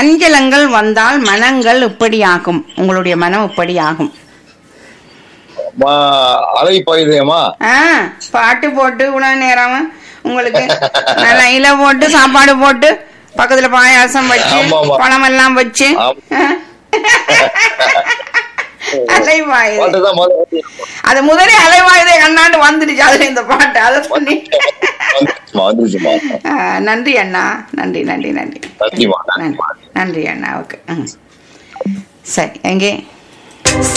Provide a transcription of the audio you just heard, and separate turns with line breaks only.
சஞ்சலங்கள் வந்தால் மனங்கள் இப்படி ஆகும் உங்களுடைய மனம் இப்படி ஆகும்
மா- அலை பாயுதேமா
ஆ பாட்டு போட்டு இவ்வளவு நேரம் உங்களுக்கு நல்லா இலை போட்டு சாப்பாடு போட்டு பக்கத்துல பாயாசம் வச்சு
ஆமா, ஆமா.
பழம் எல்லாம் வச்சு
ஆமா.
அலைவாயுது
பாட்டுதான் முதல்ல
அது முதலே அலைவாயுதே கண்ணாண்டு வந்துடுச்சு அதுல இந்த பாட்டு அதை சொல்லி
வந்துருச்சுமா வந்துருச்சுமா
ஆ, நன்றி அண்ணா நன்றி நன்றி நன்றி
நன்றிமா
நன்றி
நன்றிமா
நன்றி அண்ணா ஓகே ம் சரி எங்கே